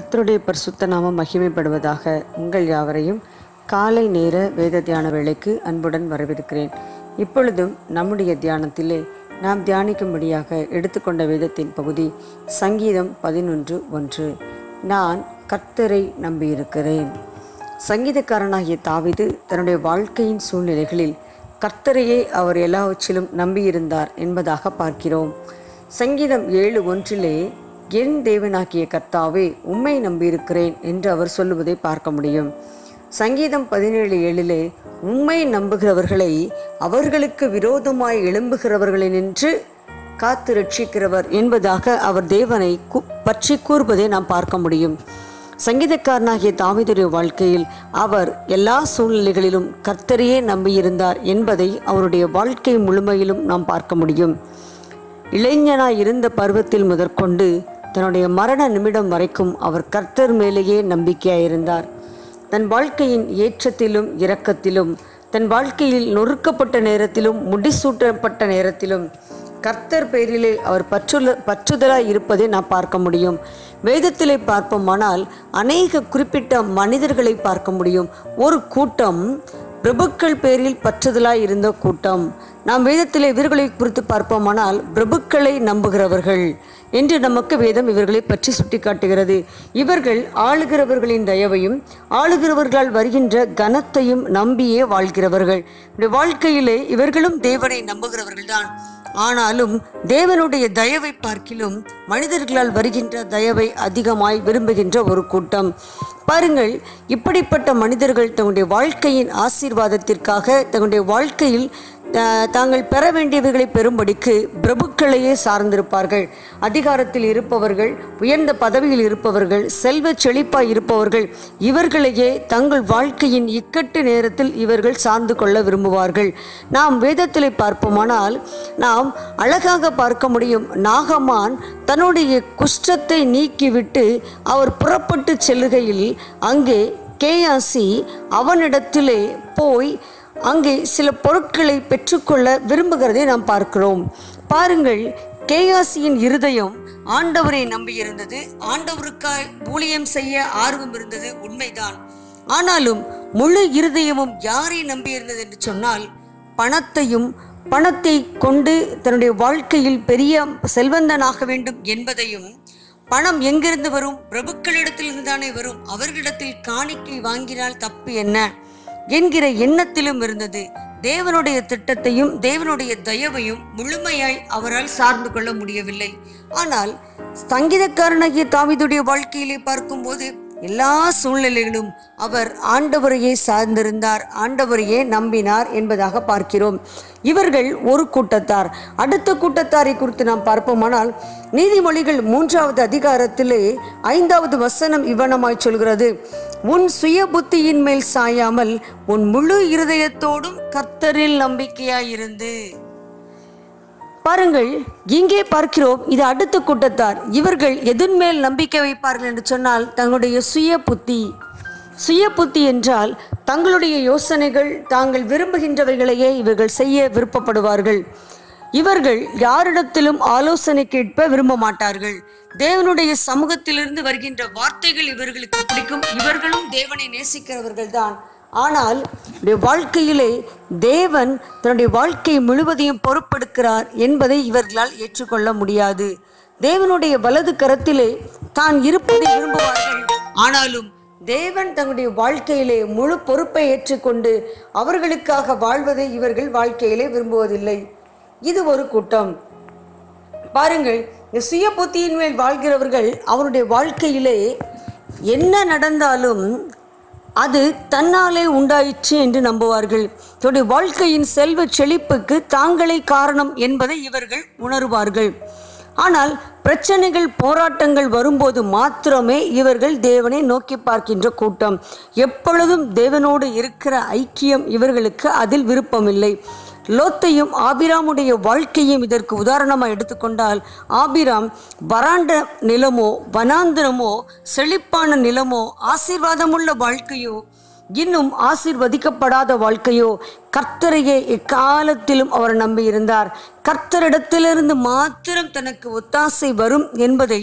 கர்த்தருடைய பரிசுத்த நாமம் மகிமைப்படுவதாக உங்கள் யாவரையும் காலை நேர வேத தியான வேளைக்கு அன்புடன் வரவேற்கிறேன் இப்பொழுதும் நம்முடைய தியானத்திலே நாம் தியானிக்கும்படியாக எடுத்துக்கொண்ட வேதத்தின் பகுதி சங்கீதம் பதினொன்று ஒன்று நான் கர்த்தரை நம்பியிருக்கிறேன் சங்கீதக்காரனாகிய தாவீது தன்னுடைய வாழ்க்கையின் சூழ்நிலைகளில் கர்த்தரையே அவர் எல்லாவற்றிலும் நம்பியிருந்தார் என்பதாக பார்க்கிறோம் சங்கீதம் ஏழு ஒன்றிலே என் தேவனாகிய கர்த்தாவே உம்மை நம்பியிருக்கிறேன் என்று அவர் சொல்லுவதை பார்க்க முடியும் சங்கீதம் பதினேழு ஏழிலே உம்மை நம்புகிறவர்களை அவர்களுக்கு விரோதமாய் எழும்புகிறவர்களை நின்று காத்து ரட்சிக்கிறவர் என்பதாக அவர் தேவனை கு- பற்றி கூறுவதை நாம் பார்க்க முடியும் சங்கீதக்காரனாகிய தாவீதுடைய வாழ்க்கையில் அவர் எல்லா சூழ்நிலைகளிலும் கர்த்தரையே நம்பியிருந்தார் என்பதை அவருடைய வாழ்க்கை முழுமையிலும் நாம் பார்க்க முடியும் இளைஞனாய் இருந்த பருவத்தில் முதற்கொண்டு தன்னுடைய மரண நிமிடம் வரைக்கும் அவர் கர்த்தர் மேலேயே நம்பிக்கையாயிருந்தார் தன் வாழ்க்கையின் ஏற்றத்திலும் இரக்கத்திலும் தன் வாழ்க்கையில் நொறுக்கப்பட்ட நேரத்திலும் முடிசூட்டப்பட்ட நேரத்திலும் கர்த்தர் பேரிலே அவர் பற்றுல பற்றுதலாய் இருப்பதை நாம் பார்க்க முடியும் வேதத்திலே பார்ப்போமானால் அநேக குறிப்பிட்ட மனிதர்களை பார்க்க முடியும் ஒரு கூட்டம் பிரபுக்கள் பேரில் பற்றுதலாய் இருந்த கூட்டம் நாம் வேதத்திலே இவர்களை குறித்து பார்ப்போமானால் பிரபுக்களை நம்புகிறவர்கள் என்று நமக்கு வேதம் இவர்களை பற்றி சுட்டிக்காட்டுகிறது இவர்கள் ஆளுகிறவர்களின் தயவையும் ஆளுகிறவர்களால் வருகின்ற கனத்தையும் நம்பியே வாழ்கிறவர்கள் இந்த வாழ்க்கையிலே இவர்களும் தேவனை நம்புகிறவர்கள்தான் ஆனாலும் தேவனுடைய தயவை பார்க்கிலும் மனிதர்களால் வருகின்ற தயவை அதிகமாய் விரும்புகின்ற ஒரு கூட்டம் பாருங்கள் இப்படிப்பட்ட மனிதர்கள் தங்களுடைய வாழ்க்கையின் ஆசீர்வாதத்திற்காக தங்களுடைய வாழ்க்கையில் அஹ், தாங்கள் பெற வேண்டியவைகளை பெறும்படிக்கு பிரபுக்களையே சார்ந்திருப்பார்கள் அதிகாரத்தில் இருப்பவர்கள் உயர்ந்த பதவியில் இருப்பவர்கள் செல்வ செழிப்பாய் இருப்பவர்கள் இவர்களையே தங்கள் வாழ்க்கையின் இக்கட்டு நேரத்தில் இவர்கள் சார்ந்து கொள்ள விரும்புவார்கள் நாம் வேதத்திலே பார்ப்போமானால் நாம் அழகாக பார்க்க முடியும் நாகமான் தன்னுடைய குஷ்டத்தை நீக்கிவிட்டு அவர் புறப்பட்டு செல்லுகையில் அங்கே கேயாசி அவனிடத்திலே போய் அங்கே சில பொருட்களை பெற்றுக்கொள்ள விரும்புகிறதை நாம் பார்க்கிறோம் பாருங்கள் கேயாசியின் இருதயம் ஆண்டவரை நம்பியிருந்தது ஆண்டவருக்காய் ஊழியம் செய்ய ஆர்வம் இருந்தது உண்மைதான் ஆனாலும் முழு இருதயமும் யாரை நம்பியிருந்தது என்று சொன்னால் பணத்தையும் பணத்தை கொண்டு தன்னுடைய வாழ்க்கையில் பெரிய செல்வந்தனாக வேண்டும் என்பதையும் பணம் எங்கிருந்து வரும் பிரபுக்களிடத்தில் இருந்தானே வரும் அவர்களிடத்தில் காணிக்கை வாங்கினால் தப்பு என்ன என்கிற எண்ணத்திலும் இருந்தது தேவனுடைய திட்டத்தையும் தேவனுடைய தயவையும் முழுமையாய் அவரால் சார்ந்து கொள்ள முடியவில்லை ஆனால் சங்கீதக்காரனாகிய தாவீதுடைய வாழ்க்கையிலே பார்க்கும்போது எல்லா சூழ்நிலைகளும் அவர் ஆண்டவரையே சார்ந்திருந்தார் ஆண்டவரையே நம்பினார் என்பதாக பார்க்கிறோம் இவர்கள் ஒரு கூட்டத்தார் அடுத்த கூட்டத்தாரை குறித்து நாம் பார்ப்போமானால் நீதிமொழிகள் மூன்றாவது அதிகாரத்திலே ஐந்தாவது வசனம் இவ்வனமாய் சொல்கிறது உன் சுய புத்தியின் மேல் சாயாமல் உன் முழு இருதயத்தோடும் கர்த்தரில் நம்பிக்கையாயிருந்து பாருங்கள் இங்கே பார்க்கிறோம் இது அடுத்த கூட்டத்தார் இவர்கள் எதன் மேல் நம்பிக்கை வைப்பார்கள் என்று சொன்னால் தங்களுடைய சுய புத்தி சுய புத்தி என்றால் தங்களுடைய யோசனைகள் தாங்கள் விரும்புகின்றவைகளையே இவர்கள் செய்ய விருப்பப்படுவார்கள் இவர்கள் யாரிடத்திலும் ஆலோசனை கேட்ப விரும்ப மாட்டார்கள் தேவனுடைய சமூகத்திலிருந்து வருகின்ற வார்த்தைகள் இவர்களுக்கு பிடிக்கும் இவர்களும் தேவனை நேசிக்கிறவர்கள் தான் ஆனால் இவருடைய வாழ்க்கையிலே தேவன் தன்னுடைய வாழ்க்கை முழுவதையும் பொறுப்பெடுக்கிறார் என்பதை இவர்களால் ஏற்றுக்கொள்ள முடியாது தேவனுடைய வலது கரத்திலே தான் இருப்பதை விரும்புவார்கள் ஆனாலும் தேவன் தங்களுடைய வாழ்க்கையிலே முழு பொறுப்பை ஏற்றுக்கொண்டு அவர்களுக்காக வாழ்வதை இவர்கள் வாழ்க்கையிலே விரும்புவதில்லை இது ஒரு கூட்டம் பாருங்கள் இந்த சுய புத்தியின் மேல் வாழ்கிறவர்கள் அவருடைய வாழ்க்கையிலே என்ன நடந்தாலும் அது தன்னாலே உண்டாயிற்று என்று நம்புவார்கள் தன்னுடைய வாழ்க்கையின் செல்வ செழிப்புக்கு தாங்களே காரணம் என்பதை இவர்கள் உணருவார்கள் ஆனால் பிரச்சனைகள் போராட்டங்கள் வரும்போது மாத்திரமே இவர்கள் தேவனை நோக்கி பார்க்கின்ற கூட்டம் எப்பொழுதும் தேவனோடு இருக்கிற ஐக்கியம் இவர்களுக்கு அதில் விருப்பமில்லை லோத்தையும் ஆபிராமுடைய வாழ்க்கையும் இதற்கு உதாரணமாக எடுத்துக்கொண்டால் ஆபிராம் வராண்ட நிலமோ வனாந்திரமோ செழிப்பான நிலமோ ஆசீர்வாதமுள்ள வாழ்க்கையோ இன்னும் ஆசீர்வதிக்கப்படாத வாழ்க்கையோ கர்த்தரையே எக்காலத்திலும் அவர் நம்பியிருந்தார் கர்த்தரிடத்திலிருந்து மாத்திரம் தனக்கு ஒத்தாசை வரும் என்பதை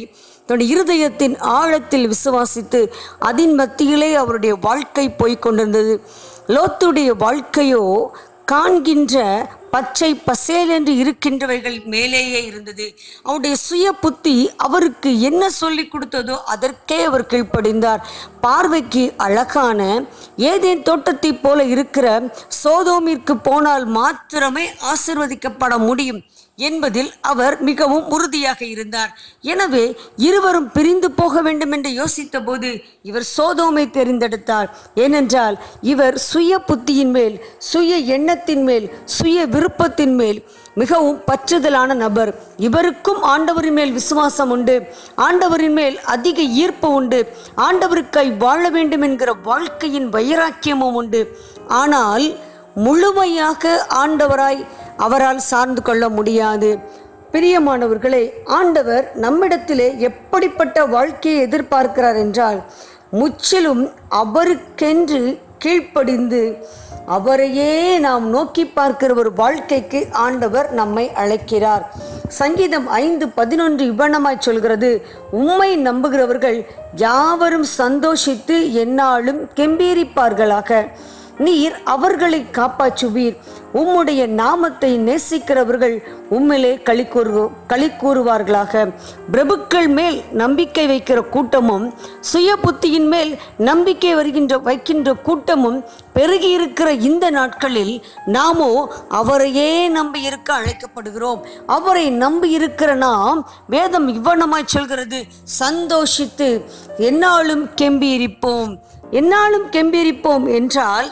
தன்னுடைய இருதயத்தின் ஆழத்தில் விசுவாசித்து அதன் மத்தியிலே அவருடைய வாழ்க்கை போய்க் கொண்டிருந்தது லோத்துடைய வாழ்க்கையோ காண்கின்ற பச்சை பசேல் என்று இருக்கின்றவைகள் மேலேயே இருந்தது அவருடைய சுய புத்தி அவருக்கு என்ன சொல்லி கொடுத்ததோ அதற்கே அவர் கீழ்ப்படிந்தார் பார்வைக்கு அழகான ஏதேன் தோட்டத்தைப் போல இருக்கிற சோதோமிற்கு போனால் மாத்திரமே ஆசிர்வதிக்கப்பட முடியும் என்பதில் அவர் மிகவும் உறுதியாக இருந்தார் எனவே இருவரும் பிரிந்து போக வேண்டும் என்று யோசித்த போது இவர் சோதோமை தெரிந்தெடுத்தார் ஏனென்றால் இவர் சுய புத்தியின் மேல் சுய எண்ணத்தின் மேல் சுய விருப்பத்தின் மேல் மிகவும் பற்றுதலான நபர் இவருக்கும் ஆண்டவரின் மேல் விசுவாசம் உண்டு ஆண்டவரின் மேல் அதிக ஈர்ப்பு உண்டு ஆண்டவருக்காய் வாழ வேண்டும் என்கிற வாழ்க்கையின் வைராக்கியமும் உண்டு ஆனால் முழுமையாக ஆண்டவராய் அவரால் சார்ந்து கொள்ள முடியாது பிரியமானவர்களே ஆண்டவர் நம்மிடத்திலே எப்படிப்பட்ட வாழ்க்கையை எதிர்பார்க்கிறார் என்றால் முற்றிலும் அவருக்கென்று கீழ்ப்படிந்து அவரையே நாம் நோக்கி பார்க்கிற ஒரு வாழ்க்கைக்கு ஆண்டவர் நம்மை அழைக்கிறார் சங்கீதம் ஐந்து பதினொன்று இவ்வண்ணமாய் சொல்கிறது உம்மை நம்புகிறவர்கள் யாவரும் சந்தோஷித்து எந்நாளும் கெம்பீரிப்பார்களாக நீர் அவர்களை காப்பாற்றுவீர் உம்முடைய நாமத்தை நேசிக்கிறவர்கள் உம்மிலே களி கூறு களி கூறுவார்களாக பிரபுக்கள் மேல் நம்பிக்கை வைக்கிற கூட்டமும் சுய புத்தியின் மேல் நம்பிக்கை வருகின்ற வைக்கின்ற கூட்டமும் பெருகி இருக்கிற இந்த நாட்களில் நாமோ அவரையே நம்பி இருக்க அழைக்கப்படுகிறோம் அவரை நம்பி இருக்கிற நாம் வேதம் இவ்வண்ணமாய் சொல்கிறது சந்தோஷித்து எந்நாளும் கெம்பீரிப்போம் எந்நாளும் கெம்பீரிப்போம் என்றால்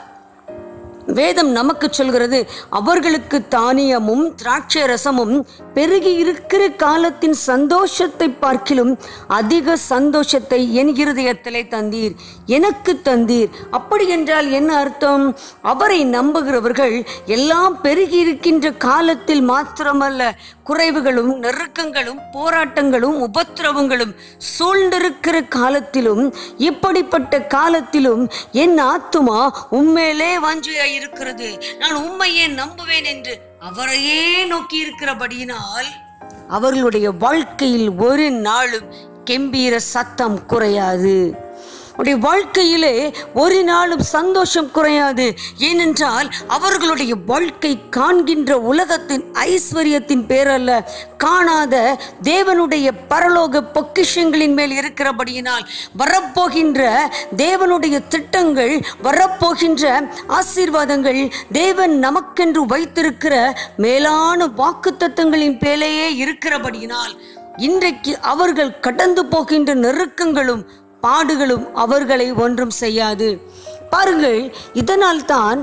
வேதம் நமக்கு சொல்கிறது அவர்களுக்கு தானியமும் திராட்சை ரசமும் பெருகி இருக்கிற காலத்தின் சந்தோஷத்தை பார்க்கிலும் அதிக சந்தோஷத்தை என் இருதயத்திலே தந்தீர் எனக்கு தந்தீர் அப்படி என்றால் என்ன அர்த்தம் அவரை நம்புகிறவர்கள் எல்லாம் பெருகி இருக்கின்ற காலத்தில் மாத்திரமல்ல குறைவுகளும் நெருக்கங்களும் போராட்டங்களும் உபத்திரவங்களும் சூழ்ந்திருக்கிற காலத்திலும் இப்படிப்பட்ட காலத்திலும் என் ஆத்துமா உண்மையிலே வாஞ்சியாய் இருக்கிறது நான் உண்மையே நம்புவேன் என்று அவரையே நோக்கி இருக்கிறபடியினால் அவர்களுடைய வாழ்க்கையில் ஒரு நாளும் கெம்பீர சத்தம் குறையாது உடைய வாழ்க்கையிலே ஒரு நாளும் சந்தோஷம் குறையாது ஏனென்றால் அவர்களுடைய வாழ்க்கை காண்கின்ற உலகத்தின் ஐஸ்வர்யத்தின் பேரல்ல காணாத தேவனுடைய பரலோக பொக்கிஷங்களின் மேல் இருக்கிறபடியினால் வரப்போகின்ற தேவனுடைய திட்டங்கள் வரப்போகின்ற ஆசீர்வாதங்கள் தேவன் நமக்கென்று வைத்திருக்கிற மேலான வாக்குத்தத்தங்களின் பேலேயே இருக்கிறபடியினால் இன்றைக்கு அவர்கள் கடந்து போகின்ற நெருக்கங்களும் பாடுகளும் அவர்களை ஒன்றும் செய்யாது பாருங்கள் இதனால் தான்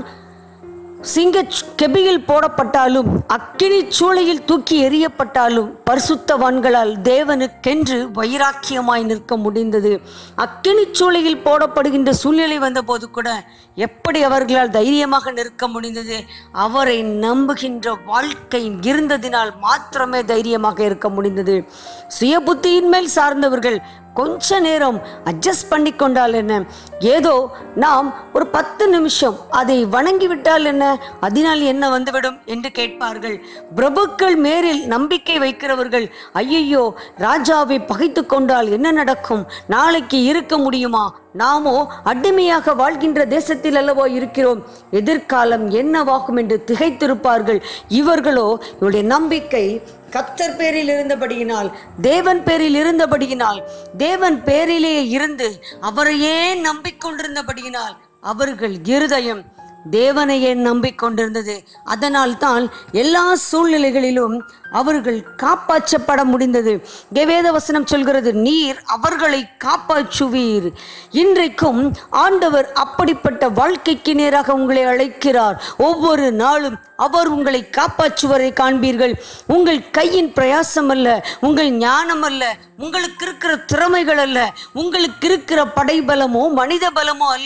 சிங்க கெபியில் போடப்பட்டாலும் அக்கினி சூளையில் தூக்கி எறியப்பட்டாலும் பரிசுத்தவான்களால் தேவனுக்கென்று வைராக்கியமாய் நிற்க முடிந்தது அக்கினி சூளையில் போடப்படுகின்ற சூழ்நிலை வந்தபோது கூட எப்படி அவர்களால் தைரியமாக நிற்க முடிந்தது அவரை நம்புகின்ற வாழ்க்கை இருந்ததினால் மாத்திரமே தைரியமாக இருக்க முடிந்தது சுய புத்தியின் மேல் சார்ந்தவர்கள் கொஞ்ச நேரம் அட்ஜஸ்ட் பண்ணி கொண்டால் என்ன ஏதோ நாம் ஒரு பத்து நிமிஷம் அதை வணங்கிவிட்டால் என்ன அதனால் என்ன வந்துவிடும் என்று கேட்பார்கள் பிரபுக்கள் மேலில் நம்பிக்கை வைக்கிறவர்கள் ஐயையோ ராஜாவை பகைத்து கொண்டால் என்ன நடக்கும் நாளைக்கு இருக்க முடியுமா நாமோ அடிமையாக வாழ்கின்ற தேசத்தில் அல்லவோ இருக்கிறோம் எதிர்காலம் என்னவாகும் என்று திகைத்திருப்பார்கள் இவர்களோ இவருடைய நம்பிக்கை கத்தர் பேரில் இருந்தபடியினால் தேவன் பேரில் இருந்தபடியினால் தேவன் பேரிலே இருந்து அவரையே நம்பிக்கொண்டிருந்தபடியினால் அவர்கள் இருதயம் தேவனையே நம்பிக்கொண்டிருந்தது அதனால் தான் எல்லா சூழ்நிலைகளிலும் அவர்கள் காப்பாற்றப்பட முடிந்தது வேத வசனம் சொல்கிறது நீர் அவர்களை காப்பாற்றுவீர் இன்றைக்கும் ஆண்டவர் அப்படிப்பட்ட வாழ்க்கைக்கு நேராக உங்களை அழைக்கிறார் ஒவ்வொரு நாளும் அவர் உங்களை காப்பாற்றுவரை காண்பீர்கள் உங்கள் கையின் பிரயாசம் அல்ல உங்கள் ஞானம் அல்ல உங்களுக்கு இருக்கிற திறமைகள் அல்ல உங்களுக்கு இருக்கிற படைபலமோ மனித பலமோ அல்ல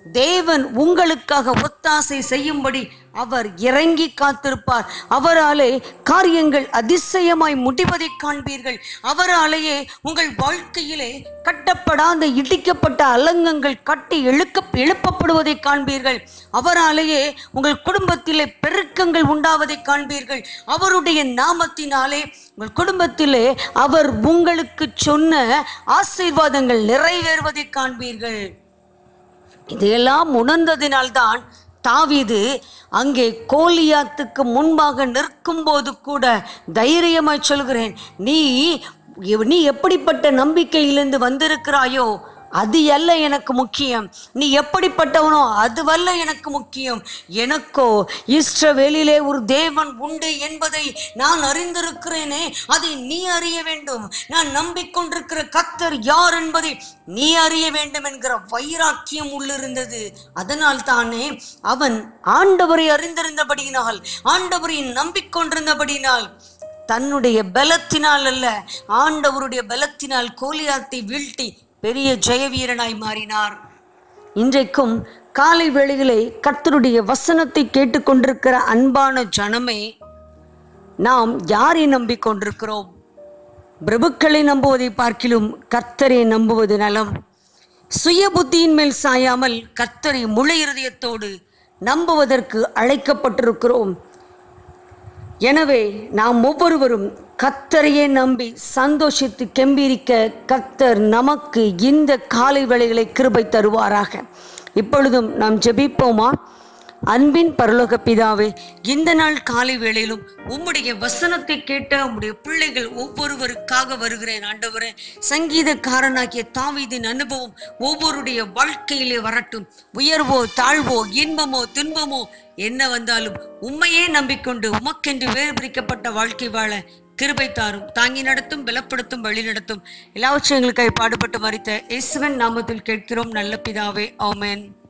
தேவன் உங்களுக்காக ஒத்தாசை செய்யும்படி அவர் இறங்கி காத்திருப்பார் அவராலே காரியங்கள் அதிசயமாய் முடிவதை காண்பீர்கள் அவராலேயே உங்கள் வாழ்க்கையிலே கட்டப்படாத இடிக்கப்பட்ட அலங்கங்கள் கட்டி எழுக்க எழுப்பப்படுவதை காண்பீர்கள் அவராலேயே உங்கள் குடும்பத்திலே பெருக்கங்கள் உண்டாவதை காண்பீர்கள் அவருடைய நாமத்தினாலே உங்கள் குடும்பத்திலே அவர் உங்களுக்கு சொன்ன ஆசீர்வாதங்கள் நிறைவேறுவதை காண்பீர்கள் இதையெல்லாம் உணர்ந்ததினால்தான் தாவீது அங்கே கோலியாத்துக்கு முன்பாக நிற்கும்போது கூட தைரியமாய் சொல்கிறேன் நீ நீ எப்படிப்பட்ட நம்பிக்கையிலிருந்து வந்திருக்கிறாயோ அது அல்ல எனக்கு முக்கியம் நீ எப்படிப்பட்டவனோ அதுவல்ல எனக்கு முக்கியம் எனக்கோ இஸ்ரவேலிலே ஒரு தேவன் உண்டு என்பதை நான் அறிந்திருக்கிறேனே அதை நீ அறிய வேண்டும் நான் நம்பிக்கொண்டிருக்கிற கத்தர் யார் என்பதை நீ அறிய வேண்டும் என்கிற வைராக்கியம் உள்ளிருந்தது அதனால் தானே அவன் ஆண்டவரை அறிந்திருந்தபடியினால் ஆண்டவரை நம்பிக்கொண்டிருந்தபடியினால் தன்னுடைய பலத்தினால் அல்ல ஆண்டவருடைய பலத்தினால் கோலியாத்தை வீழ்த்தி பெரிய ஜெயவீரனாய் மாறினார் இன்றைக்கும் காலை வேளையிலே கர்த்தருடைய வசனத்தை கேட்டுக்கொண்டிருக்கிற அன்பான ஜனமே நாம் யாரை நம்பிக்கொண்டிருக்கிறோம் பிரபுக்களை நம்புவதை பார்க்கிலும் கர்த்தரை நம்புவது நலம் சுய புத்தியின் மேல் சாயாமல் கர்த்தரை முழு இருதயத்தோடு நம்புவதற்கு அழைக்கப்பட்டிருக்கிறோம் எனவே நாம் ஒவ்வொருவரும் கத்தரையே நம்பி சந்தோஷித்து கெம்பீரிக்க கத்தர் நமக்கு இந்த காலை வேளைகளை கிருபை தருவாராக இப்பொழுதும் நாம் ஜெபிப்போமா அன்பின் பரலோக பிதாவே இந்த நாள் காலை வேளையிலும் உம்முடைய வசனத்தை கேட்ட உம்முடைய பிள்ளைகள் ஒவ்வொருவருக்காக வருகிறேன் ஆண்டவரே சங்கீதக்காரனாகிய தாவீதின் அனுபவம் ஒவ்வொருடைய வாழ்க்கையிலே வரட்டும் உயர்வோ தாழ்வோ இன்பமோ துன்பமோ என்ன வந்தாலும் உண்மையே நம்பிக்கொண்டு உமக்கென்று வேறு பிரிக்கப்பட்ட வாழ்க்கை வாழ கிருபை தாரும் தாங்கி நடத்தும் பலப்படுத்தும் வழி நடத்தும் எல்லாவற்றையும் எங்களுக்காய் பாடுபட்டு மறித்த இயேசுவின் நாமத்தில் கேட்கிறோம் நல்ல பிதாவே ஆமென்